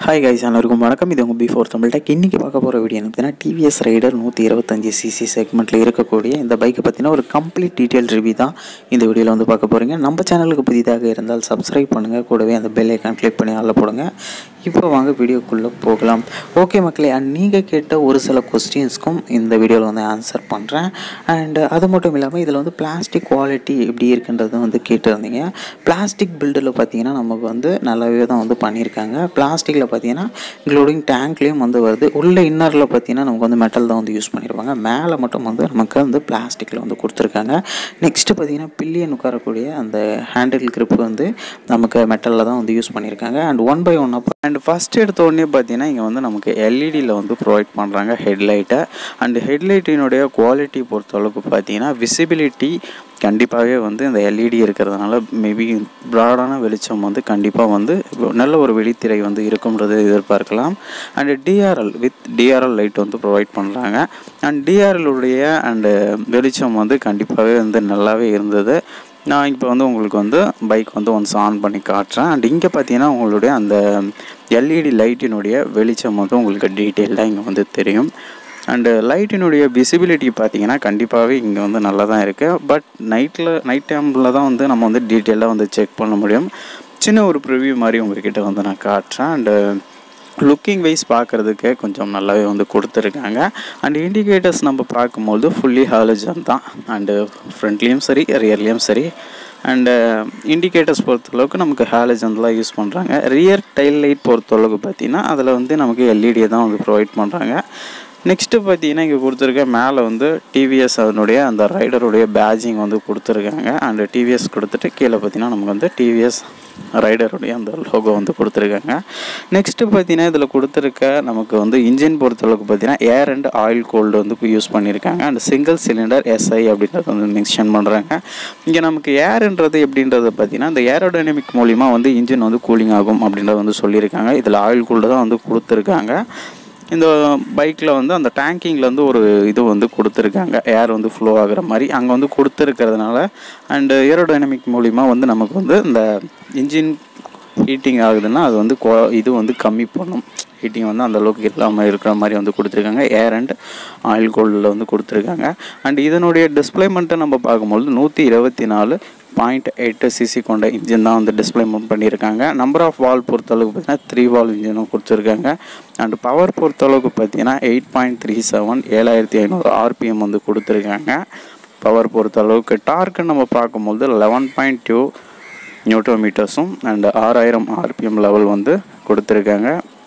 hi guys அனைவருக்கும் வணக்கம் இது உங்கள் பிஃபோர் தமிழ் டெக் இன்றைக்கி பார்க்க போகிற வீடியோ என்ன பார்த்தீங்கன்னா டிவிஎஸ் ரைடர் நூற்றி இருபத்தஞ்சி சிசி செக்மெண்ட்டில் இருக்கக்கூடிய இந்த பைக்கை பற்றின ஒரு கம்ப்ளீட் டீட்டெயில் ரிவ்யூ தான் இந்த வீடியோவில் வந்து பார்க்க போகிறீங்க நம்ம சேனலுக்கு புதிதாக இருந்தால் சப்ஸ்கிரைப் பண்ணுங்கள் கூடவே அந்த பெல் ஐக்கான் கிளிக் பண்ணி ஆள போடுங்க இப்போ வாங்க வீடியோக்குள்ளே போகலாம் ஓகே மக்களே அண்ட் நீங்கள் கேட்ட ஒரு சில கொஸ்டின்ஸ்க்கும் இந்த வீடியோவில் வந்து ஆன்சர் பண்ணுறேன் அண்ட் அது மட்டும் இல்லாமல் இதில் வந்து பிளாஸ்டிக் குவாலிட்டி எப்படி இருக்குன்றதை வந்து கேட்டிருந்தீங்க பிளாஸ்டிக் பில்டில் பார்த்தீங்கன்னா நமக்கு வந்து நல்லாவே தான் வந்து பண்ணியிருக்காங்க பிளாஸ்டிக்கில் பார்த்தீங்கன்னா இன்க்ளூடிங் டேங்க்லேயும் வந்து வருது உள்ள இன்னரில் பார்த்தீங்கன்னா நமக்கு வந்து மெட்டல் தான் வந்து யூஸ் பண்ணியிருப்பாங்க மேலே மட்டும் வந்து நமக்கு வந்து பிளாஸ்டிக்கில் வந்து கொடுத்துருக்காங்க நெக்ஸ்ட்டு பார்த்தீங்கன்னா பில்லியன் உட்காரக்கூடிய அந்த ஹேண்டில் grip வந்து நமக்கு மெட்டலில் தான் வந்து யூஸ் பண்ணியிருக்காங்க அண்ட் ஒன் பை ஒன் அப்போ அண்ட் ஃபஸ்ட் எடுத்த உடனே பார்த்தீங்கன்னா இங்கே வந்து நமக்கு எல்இடியில் வந்து ப்ரொவைட் பண்ணுறாங்க ஹெட்லைட்டை அண்ட் ஹெட்லைட்டினுடைய குவாலிட்டி பொறுத்தளவுக்கு பார்த்தீங்கன்னா விசிபிலிட்டி கண்டிப்பாகவே வந்து இந்த எல்இடி இருக்கிறதுனால மேபி ப்ராடான வெளிச்சம் வந்து கண்டிப்பாக வந்து நல்ல ஒரு வெளித்திரை வந்து இருக்கும்ன்றதை எதிர்பார்க்கலாம் and DRL with DRL light வந்து ப்ரொவைட் பண்ணுறாங்க அண்ட் டிஆர்எல்லுடைய அண்டு வெளிச்சம் வந்து கண்டிப்பாகவே வந்து நல்லாவே இருந்தது நான் இப்போ வந்து உங்களுக்கு வந்து பைக் வந்து ஒன்ஸ் ஆன் பண்ணி காட்டுறேன் அண்ட் இங்கே பார்த்தீங்கன்னா உங்களுடைய அந்த எல்இடி லைட்டினுடைய வெளிச்சம் வந்து உங்களுக்கு டீட்டெயில்டாக இங்கே வந்து தெரியும் அண்டு லைட்டினுடைய விசிபிலிட்டி பார்த்தீங்கன்னா கண்டிப்பாகவே இங்கே வந்து நல்லா தான் இருக்குது பட் நைட்டில் நைட் டைமில் தான் வந்து நம்ம வந்து டீட்டெயிலாக வந்து செக் பண்ண முடியும் சின்ன ஒரு ப்ரிவ்யூ மாதிரி உங்ககிட்ட வந்து நான் காட்டுறேன் அண்டு லுக்கிங் வைஸ் பார்க்குறதுக்கு கொஞ்சம் நல்லாவே வந்து கொடுத்துருக்காங்க அண்ட் இண்டிகேட்டர்ஸ் நம்ம பார்க்கும்போது ஃபுல்லி ஹாலஜன் தான் அண்டு ஃப்ரண்ட்லேயும் சரி ரியர்லேயும் சரி அண்டு இண்டிகேட்டர்ஸ் பொறுத்தளவுக்கு நமக்கு ஹாலஜன்லாம் யூஸ் பண்ணுறாங்க ரியர் டைல் லைட் பொறுத்தளவுக்கு பார்த்தீங்கன்னா அதில் வந்து நமக்கு எல்இடியை தான் வந்து ப்ரொவைட் பண்ணுறாங்க நெக்ஸ்ட்டு பார்த்தீங்கன்னா இங்கே கொடுத்துருக்க மேலே வந்து டிவிஎஸ் அதனுடைய அந்த ரைடருடைய பேஜிங் வந்து கொடுத்துருக்காங்க அண்ட் டிவிஎஸ் கொடுத்துட்டு கீழே பார்த்தீங்கன்னா நமக்கு வந்து டிவிஎஸ் ரைடருடைய அந்த லோகோ வந்து கொடுத்துருக்காங்க நெக்ஸ்ட்டு பார்த்தீங்கன்னா இதில் கொடுத்துருக்க நமக்கு வந்து இன்ஜின் பொறுத்தளவுக்கு பார்த்தீங்கன்னா ஏர் அண்ட் ஆயில் கோல்டு வந்து யூஸ் பண்ணியிருக்காங்க அண்ட் சிங்கிள் சிலிண்டர் எஸ்ஐ அப்படின்றத வந்து மென்ஷன் பண்ணுறாங்க இங்கே நமக்கு ஏர்ன்றது எப்படின்றது பார்த்தீங்கன்னா இந்த ஏரோடைனமிக் மூலிமா வந்து இன்ஜின் வந்து கூலிங் ஆகும் அப்படின்றத வந்து சொல்லியிருக்காங்க இதில் ஆயில் கூல்டு தான் வந்து கொடுத்துருக்காங்க இந்த பைக்கில் வந்து அந்த டேங்கிங்கில் வந்து ஒரு இது வந்து கொடுத்துருக்காங்க ஏர் வந்து ஃப்ளோ ஆகுற மாதிரி அங்கே வந்து கொடுத்துருக்கிறதுனால அண்டு ஏரோடைனமிக் மூலிமா வந்து நமக்கு வந்து இந்த இன்ஜின் ஹீட்டிங் ஆகுதுன்னா அது வந்து குவா இது வந்து கம்மி பண்ணும் ஹீட்டிங் வந்து அந்த அளவுக்கு இல்லாமல் இருக்கிற மாதிரி வந்து கொடுத்துருக்காங்க ஏர் அண்ட் ஆயில் கோல்டில் வந்து கொடுத்துருக்காங்க அண்ட் இதனுடைய டிஸ்பிளேமெண்ட்டை நம்ம பார்க்கும்போது நூற்றி இருபத்தி நாலு பாயிண்ட் எட்டு சிசி கொண்ட இன்ஜின் தான் வந்து டிஸ்பிளேமெண்ட் பண்ணியிருக்காங்க நம்பர் ஆஃப் வால் பொறுத்தளவுக்கு பார்த்தீங்கன்னா த்ரீ வால் இன்ஜினும் கொடுத்துருக்காங்க அண்ட் பவர் பொறுத்தளவுக்கு பார்த்தீங்கன்னா எயிட் பாயிண்ட் த்ரீ செவன் ஏழாயிரத்தி ஐநூறு ஆர்பிஎம் வந்து கொடுத்துருக்காங்க பவர் பொறுத்தளவுக்கு டார்க்கு நம்ம பார்க்கும்போது லெவன் பாயிண்ட் டூ நியூட்டோமீட்டர்ஸும் அண்ட் ஆறாயிரம் ஆர்பிஎம் லெவல் வந்து கொடுத்துருக்காங்க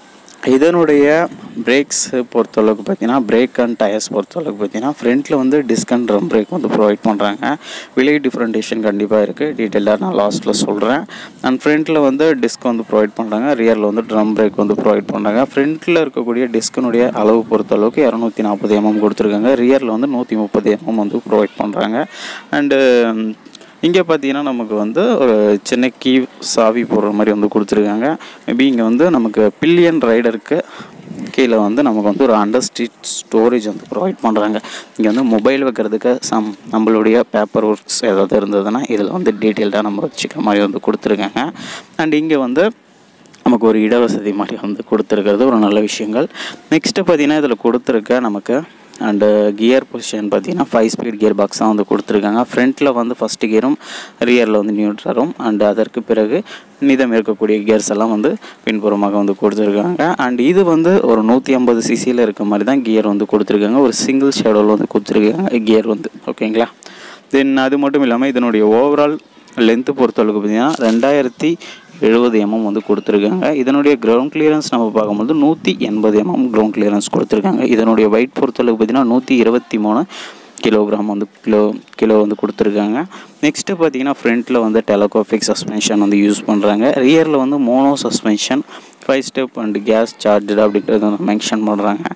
இதனுடைய பிரேக்ஸ் பொறுத்தளவுக்கு பார்த்தீங்கன்னா பிரேக் அண்ட் டயர்ஸ் பொறுத்தளவுக்கு பார்த்தீங்கன்னா ஃப்ரண்ட்டில் வந்து டிஸ்க் அண்ட் ட்ரம் பிரேக் வந்து ப்ரொவைட் பண்ணுறாங்க விலை டிஃப்ரெண்டேஷன் கண்டிப்பாக இருக்குது டீட்டெயிலாக நான் லாஸ்ட்டில் சொல்கிறேன் அண்ட் ஃப்ரண்ட்டில் வந்து டிஸ்க் வந்து ப்ரொவைட் பண்ணுறாங்க ரியரில் வந்து ட்ரம் பிரேக் வந்து ப்ரொவைட் பண்ணுறாங்க ஃப்ரண்ட்டில் இருக்கக்கூடிய டிஸ்கினுடைய அளவு பொறுத்தளவுக்கு இரநூத்தி நாற்பது எம்எம் கொடுத்துருக்காங்க ரியரில் வந்து நூற்றி முப்பது எம்எம் வந்து ப்ரொவைட் பண்ணுறாங்க அண்டு இங்கே பார்த்தீங்கன்னா நமக்கு வந்து ஒரு சின்ன கீ சாவி போடுற மாதிரி வந்து கொடுத்துருக்காங்க மேபி இங்கே வந்து நமக்கு பில்லியன் ரைடருக்கு கீழே வந்து நமக்கு வந்து ஒரு அண்டர் ஸ்ட்ரீட் ஸ்டோரேஜ் வந்து ப்ரொவைட் பண்ணுறாங்க இங்கே வந்து மொபைல் வைக்கிறதுக்கு சம் நம்மளுடைய பேப்பர் ஒர்க்ஸ் ஏதாவது இருந்ததுன்னா இதில் வந்து டீட்டெயில்டாக நம்ம வச்சுக்கிற மாதிரி வந்து கொடுத்துருக்காங்க அண்ட் இங்கே வந்து நமக்கு ஒரு இடவசதி மாதிரி வந்து கொடுத்துருக்கிறது ஒரு நல்ல விஷயங்கள் நெக்ஸ்ட்டு பார்த்தீங்கன்னா இதில் கொடுத்துருக்க நமக்கு அண்டு கியர் பொசிஷன் பார்த்தீங்கன்னா ஃபைவ் ஸ்பீட் கியர் பாக்ஸ் தான் வந்து கொடுத்துருக்காங்க ஃப்ரண்ட்டில் வந்து ஃபஸ்ட்டு கியரும் ரியரில் வந்து நியூட்ரரும் அண்டு அதற்கு பிறகு மீதம் இருக்கக்கூடிய கியர்ஸ் எல்லாம் வந்து பின்புறமாக வந்து கொடுத்துருக்காங்க அண்ட் இது வந்து ஒரு நூற்றி ஐம்பது சிசியில் இருக்க மாதிரி தான் கியர் வந்து கொடுத்துருக்காங்க ஒரு சிங்கிள் ஷேடோவில் வந்து கொடுத்துருக்காங்க கியர் வந்து ஓகேங்களா தென் அது மட்டும் இல்லாமல் இதனுடைய ஓவரால் லென்த்து பொறுத்தளவுக்கு பார்த்தீங்கன்னா ரெண்டாயிரத்தி எழுபது எம்எம் வந்து கொடுத்துருக்காங்க இதனுடைய கிரவுண்ட் கிளியரன்ஸ் நம்ம பார்க்கும்போது நூற்றி எண்பது எம்எம் கிரவுண்ட் கிளியரன்ஸ் கொடுத்துருக்காங்க இதனுடைய வெயிட் பொறுத்தளவுக்கு பார்த்தீங்கன்னா நூற்றி இருபத்தி மூணு கிலோகிராம் வந்து கிலோ கிலோ வந்து கொடுத்துருக்காங்க நெக்ஸ்ட்டு பார்த்தீங்கன்னா ஃப்ரண்ட்டில் வந்து டெலகோஃபிக் சஸ்பென்ஷன் வந்து யூஸ் பண்ணுறாங்க ரியரில் வந்து mono suspension five step and gas charger அப்படின்றத வந்து மென்ஷன் பண்ணுறாங்க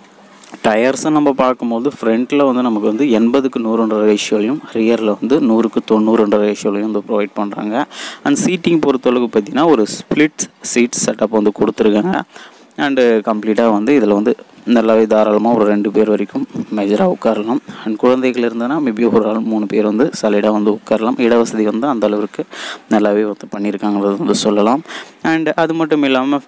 டயர்ஸை நம்ம பார்க்கும்போது ஃப்ரண்ட்டில் வந்து நமக்கு வந்து எண்பதுக்கு நூறுன்ற ரேஷியோலையும் ரியரில் வந்து நூறுக்கு தொண்ணூறுன்ற ரேஷியோலையும் வந்து ப்ரொவைட் பண்ணுறாங்க அண்ட் சீட்டிங் பொறுத்தளவுக்கு பார்த்திங்கன்னா ஒரு ஸ்ப்ளிட் சீட் செட்டப் வந்து கொடுத்துருக்காங்க அண்டு கம்ப்ளீட்டாக வந்து இதில் வந்து நல்லாவே தாராளமாக ஒரு ரெண்டு பேர் வரைக்கும் மேஜராக உட்காரலாம் அண்ட் குழந்தைகள் இருந்ததுன்னா மேபி ஒரு ஆள் மூணு பேர் வந்து சலிடாக வந்து உட்காரலாம் இடவசதி வந்து அந்த அளவுக்கு நல்லாவே வந்து பண்ணியிருக்காங்கிறது வந்து சொல்லலாம் அண்ட் அது மட்டும் இல்லாமல்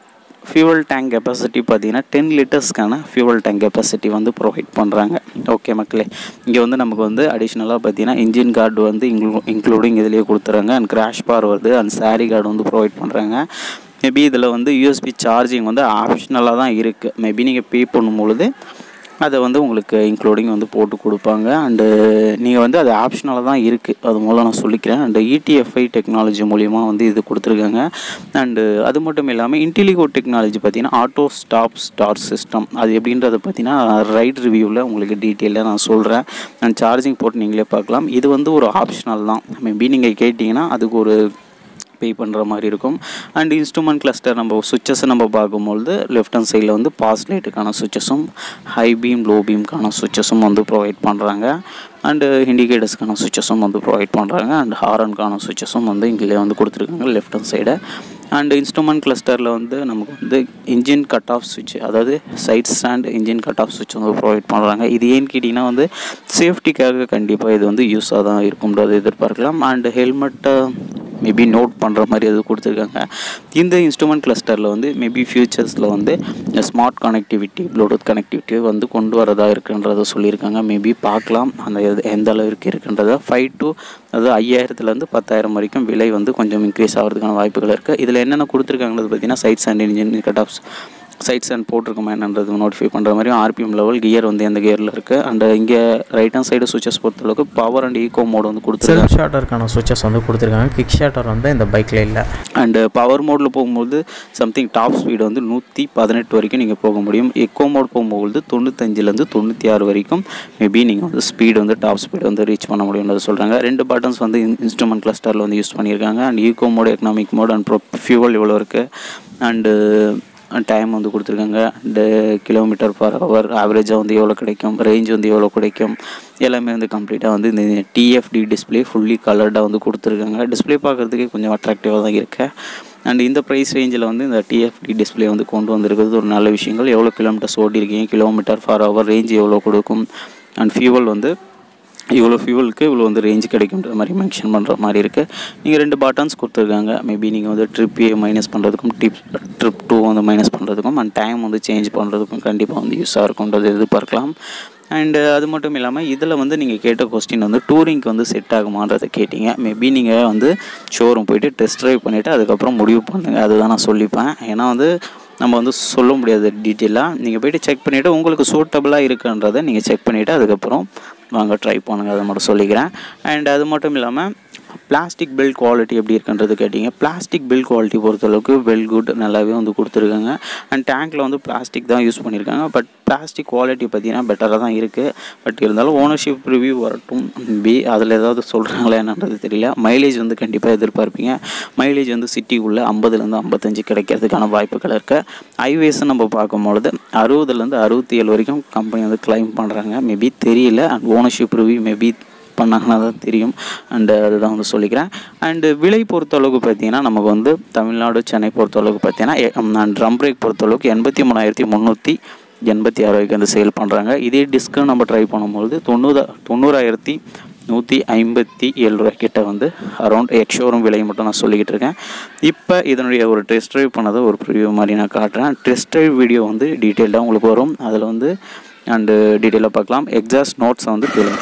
ஃபியூவல் டேங்க் கெப்பாசிட்டி பார்த்தீங்கன்னா டென் லிட்டர்ஸ்க்கான ஃபியூவல் டேங்க் கெப்பாசிட்டி வந்து ப்ரொவைட் பண்ணுறாங்க ஓகே மக்களே இங்கே வந்து நமக்கு வந்து அடிஷ்னலாக பார்த்தீங்கன்னா இன்ஜின் கார்டு வந்து இன்க்ளூ இன்க்ளூடிங் இதுலேயே கொடுத்துறாங்க அண்ட் கிராஷ் பார் வருது அண்ட் சாரி கார்டு வந்து ப்ரொவைட் பண்ணுறாங்க மேபி இதில் வந்து யூஎஸ்பி சார்ஜிங் வந்து ஆப்ஷனலாக தான் இருக்குது மேபி நீங்கள் பே பண்ணும்பொழுது அதை வந்து உங்களுக்கு இன்க்ளூடிங் வந்து போட்டு கொடுப்பாங்க அண்டு நீங்கள் வந்து அது ஆப்ஷனலாக தான் இருக்குது அது மூலம் நான் சொல்லிக்கிறேன் அண்டு இடிஎஃப்ஐ டெக்னாலஜி மூலிமா வந்து இது கொடுத்துருக்காங்க அண்டு அது மட்டும் இல்லாமல் இன்டெலிகோ டெக்னாலஜி பார்த்தீங்கன்னா ஆட்டோ ஸ்டாப் ஸ்டார்ட் சிஸ்டம் அது எப்படின்றத பார்த்தீங்கன்னா ரைட் ரிவ்யூவில் உங்களுக்கு டீட்டெயிலாக நான் சொல்கிறேன் அண்ட் சார்ஜிங் போட்டு நீங்களே பார்க்கலாம் இது வந்து ஒரு ஆப்ஷனல் தான் மேபி நீங்கள் கேட்டிங்கன்னா அதுக்கு ஒரு பே பண்ணுற மாதிரி இருக்கும் அண்ட் இன்ஸ்ட்ருமெண்ட் கிளஸ்டர் நம்ம சுவிச்சஸை நம்ம பார்க்கும்பொழுது லெஃப்ட் ஹேண்ட் சைடில் வந்து பாஸ் லைட்டுக்கான சுவிச்சஸும் ஹை பீம் லோ பீம்க்கான சுவிச்சஸும் வந்து ப்ரொவைட் பண்ணுறாங்க அண்டு இண்டிகேட்டர்ஸ்க்கான சுவிச்சஸும் வந்து ப்ரொவைட் பண்ணுறாங்க அண்ட் ஹாரனுக்கான சுவிச்சஸும் வந்து இங்கே வந்து கொடுத்துருக்காங்க left hand side and instrument கிளஸ்டரில் வந்து நமக்கு வந்து இன்ஜின் கட் ஆஃப் சுவிட்ச் அதாவது side stand engine cut off சுவிட்ச் வந்து ப்ரொவைட் பண்ணுறாங்க இது ஏன்னு கேட்டிங்கன்னா வந்து சேஃப்டிக்காக கண்டிப்பாக இது வந்து யூஸாக தான் இருக்கும்ன்றது எதிர்பார்க்கலாம் அண்ட் ஹெல்மெட்டை மேபி நோட் பண்ணுற மாதிரி அது கொடுத்துருக்காங்க இந்த இன்ஸ்ட்ருமெண்ட் கிளஸ்டரில் வந்து மேபி ஃபியூச்சர்ஸில் வந்து ஸ்மார்ட் கனெக்டிவிட்டி ப்ளூடூத் கனெக்டிவிட்டி வந்து கொண்டு வரதா இருக்குன்றதை சொல்லியிருக்காங்க மேபி பார்க்கலாம் அந்த இது எந்த அளவுக்கு இருக்குன்றதை ஃபைவ் டு அதாவது ஐயாயிரத்துலேருந்து பத்தாயிரம் வரைக்கும் விலை வந்து கொஞ்சம் இன்க்ரீஸ் ஆகிறதுக்கான வாய்ப்புகள் இருக்குது இதில் என்னென்ன கொடுத்துருக்காங்கிறது பார்த்தீங்கன்னா sides and engine cut offs sides and போட்டிருக்கோமா என்னன்றது நோட்டிஃபை பண்ணுற மாதிரி ஆர்பிஎம் லெவல் கியர் வந்து எந்த கியரில் இருக்குது அண்ட் இங்கே ரைட் ஹேண்ட் சைடு சுவிச்சஸ் பொறுத்தளவுக்கு பவர் அண்ட் ஈகோ மோட் வந்து கொடுத்துருக்காங்க செல்ஃப் ஷாட்டருக்கான சுவிச்சஸ் வந்து கொடுத்துருக்காங்க கிக் ஷாட்டர் வந்து இந்த பைக்கில் இல்லை அண்டு பவர் மோடில் போகும்போது சம்திங் டாப் ஸ்பீடு வந்து நூற்றி பதினெட்டு வரைக்கும் நீங்கள் போக முடியும் எக்கோ மோட் போகும்போது தொண்ணூத்தஞ்சுலேருந்து தொண்ணூற்றி ஆறு வரைக்கும் மேபி நீங்கள் வந்து ஸ்பீடு வந்து டாப் ஸ்பீடு வந்து ரீச் பண்ண முடியும்னு சொல்கிறாங்க ரெண்டு பட்டன்ஸ் வந்து இன்ஸ்ட்ருமெண்ட் கிளஸ்டரில் வந்து யூஸ் பண்ணியிருக்காங்க and eco mode economic mode and pro fuel இவ்வளோ இருக்குது அண்டு டைம் வந்து கொடுத்துருக்காங்க அண்டு கிலோமீட்டர் பர் ஹவர் ஆவரேஜாக வந்து எவ்வளோ கிடைக்கும் ரேஞ்ச் வந்து எவ்வளோ கிடைக்கும் எல்லாமே வந்து கம்ப்ளீட்டாக வந்து இந்த டிஎஃப்டி டிஸ்பிளே ஃபுல்லி கலர்டாக வந்து கொடுத்துருக்காங்க டிஸ்பிளே பார்க்குறதுக்கே கொஞ்சம் அட்ராக்டிவாக தான் இருக்கு அண்ட் இந்த ப்ரைஸ் ரேஞ்சில் வந்து இந்த டிஎஃப்டி டிஸ்பிளே வந்து கொண்டு வந்திருக்கிறது ஒரு நல்ல விஷயங்கள் எவ்வளோ கிலோமீட்டர்ஸ் ஓட்டியிருக்கீங்க கிலோமீட்டர் பர் ஹவர் ரேஞ்ச் எவ்வளோ கொடுக்கும் அண்ட் ஃபியூவல் வந்து இவ்வளோ ஃபியூவலுக்கு இவ்வளோ வந்து ரேஞ்ச் கிடைக்குன்ற மாதிரி மென்ஷன் பண்ணுற மாதிரி இருக்குது நீங்கள் ரெண்டு பட்டன்ஸ் கொடுத்துருக்காங்க மேபி நீங்கள் வந்து ட்ரிப் ஏ மைனஸ் பண்ணுறதுக்கும் டிப் ட்ரிப் டூ வந்து மைனஸ் பண்ணுறதுக்கும் அண்ட் டைம் வந்து சேஞ்ச் பண்ணுறதுக்கும் கண்டிப்பாக வந்து யூஸாக இருக்கும்ன்றது எதிர்பார்க்கலாம் அண்டு அது மட்டும் இல்லாமல் இதில் வந்து நீங்கள் கேட்ட கொஸ்டின் வந்து டூரிங்க்கு வந்து செட் ஆகுமான்றதை கேட்டிங்க மேபி நீங்கள் வந்து ஷோரூம் போயிட்டு டெஸ்ட் ட்ரைவ் பண்ணிவிட்டு அதுக்கப்புறம் முடிவு பண்ணுங்கள் அதுதான் நான் சொல்லிப்பேன் ஏன்னா வந்து நம்ம வந்து சொல்ல முடியாது டீட்டெயிலாக நீங்கள் போய்ட்டு செக் பண்ணிவிட்டு உங்களுக்கு சூட்டபுளாக இருக்குன்றதை நீங்கள் செக் பண்ணிவிட்டு அதுக்கப்புறம் வாங்க ட்ரை பண்ணுங்கள் அதை மட்டும் சொல்லிக்கிறேன் அண்ட் அது மட்டும் இல்லாமல் பிளாஸ்டிக் பில்ட் குவாலிட்டி எப்படி இருக்குன்றது கேட்டிங்க பிளாஸ்டிக் பில்ட் குவாலிட்டி பொறுத்தளவுக்கு வெல் குட் நல்லாவே வந்து கொடுத்துருக்காங்க அண்ட் டேங்க்கில் வந்து பிளாஸ்டிக் தான் யூஸ் பண்ணியிருக்காங்க பட் பிளாஸ்டிக் குவாலிட்டி பார்த்தீங்கன்னா பெட்டராக தான் இருக்குது பட் இருந்தாலும் ஓனர்ஷிப் ரிவ்யூ வரட்டும் பி அதில் ஏதாவது சொல்கிறாங்களா என்னன்றது தெரியல மைலேஜ் வந்து கண்டிப்பாக எதிர்பார்ப்பீங்க மைலேஜ் வந்து சிட்டிக்குள்ளே ஐம்பதுலேருந்து ஐம்பத்தஞ்சு கிடைக்கிறதுக்கான வாய்ப்புகள் இருக்குது ஹைவேஸை நம்ம பார்க்கும்பொழுது அறுபதுலேருந்து அறுபத்தி ஏழு வரைக்கும் கம்பெனி வந்து கிளைம் பண்ணுறாங்க மேபி தெரியல அண்ட் ஓனர்ஷிப் ரிவ்யூ மேபி பண்ணாங்கன்னா தான் தெரியும் அண்டு அதுதான் வந்து சொல்லிக்கிறேன் அண்டு விலை பொறுத்தளவுக்கு பார்த்தீங்கன்னா நமக்கு வந்து தமிழ்நாடு சென்னை பொறுத்தளவுக்கு பார்த்தீங்கன்னா ட்ரம் பிரேக் பொறுத்தளவுக்கு எண்பத்தி மூணாயிரத்தி முந்நூற்றி எண்பத்தி ஆறு வரைக்கும் வந்து சேல் பண்ணுறாங்க இதே டிஸ்க்கு நம்ம ட்ரை பண்ணும்பொழுது தொண்ணூறு தொண்ணூறாயிரத்தி நூற்றி ஐம்பத்தி ஏழு ரூபாய் கிட்ட வந்து அரௌண்ட் எக்ஷோரூம் விலை மட்டும் நான் சொல்லிக்கிட்டு இருக்கேன் இப்போ இதனுடைய ஒரு டெஸ்ட் ட்ரைவ் பண்ணதை ஒரு ப்ரிவியூ மாதிரி நான் காட்டுறேன் டெஸ்ட் ட்ரைவ் வீடியோ வந்து டீட்டெயிலாக உங்களுக்கு வரும் அதில் வந்து அண்டு டீட்டெயிலாக பார்க்கலாம் எக்ஸாஸ்ட் நோட்ஸை வந்து கேளுங்க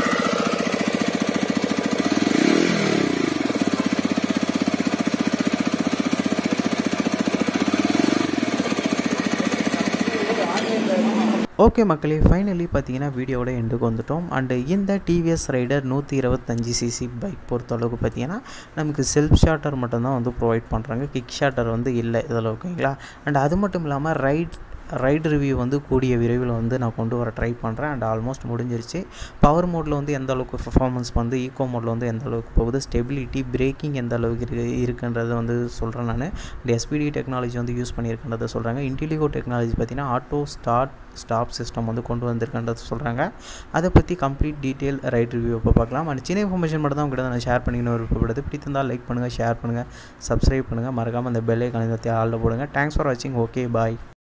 ஓகே மக்களே ஃபைனலி பார்த்தீங்கன்னா வீடியோட எண்டுக்கு வந்துட்டோம் அண்டு இந்த டிவிஎஸ் ரைடர் நூற்றி இருபத்தஞ்சி சிசி பைக் பொறுத்தளவுக்கு பார்த்தீங்கன்னா நமக்கு செல்ஃப் ஷாட்டர் மட்டும்தான் வந்து ப்ரொவைட் பண்ணுறாங்க கிக் ஷாட்டர் வந்து இல்லை இதில் ஓகேங்களா அண்ட் அது மட்டும் இல்லாமல் ரைட் ரைட் ரிவ்யூ வந்து கூடிய விரைவில் வந்து நான் கொண்டு வர ட்ரை பண்ணுறேன் அண்ட் ஆல்மோஸ்ட் முடிஞ்சிருச்சு பவர் மோடில் வந்து எந்த அளவுக்கு பர்ஃபார்மன்ஸ் வந்து ஈகோ மோடில் வந்து எந்த அளவுக்கு போகுது ஸ்டெபிலிட்டி பிரேக்கிங் எந்த அளவுக்கு இருக்கு இருக்குன்றதை வந்து சொல்கிறேன் நான் இந்த எஸ்பிடி டெக்னாலஜி வந்து யூஸ் பண்ணியிருக்கின்றதை சொல்கிறாங்க இன்டெலிகோ டெக்னாலஜி பார்த்தீங்கன்னா ஆட்டோ ஸ்டார்ட் ஸ்டாப் சிஸ்டம் வந்து கொண்டு வந்திருக்கின்றது சொல்கிறாங்க அதை பற்றி கம்ப்ளீட் டீட்டெயில் ரைட் ரிவ்யூ இப்போ பார்க்கலாம் அண்ட் சின்ன இன்ஃபர்மேஷன் மட்டும் தான் உங்கள்கிட்ட நான் ஷேர் பண்ணிக்கணும் விருப்பப்படுது பிடித்திருந்தால் லைக் பண்ணுங்கள் ஷேர் பண்ணுங்கள் சப்ஸ்கிரைப் பண்ணுங்கள் மறக்காமல் அந்த பெல்லை கணிதத்தை ஆளில் போடுங்க தேங்க்ஸ் ஃபார் வாட்சிங் ஓகே பாய்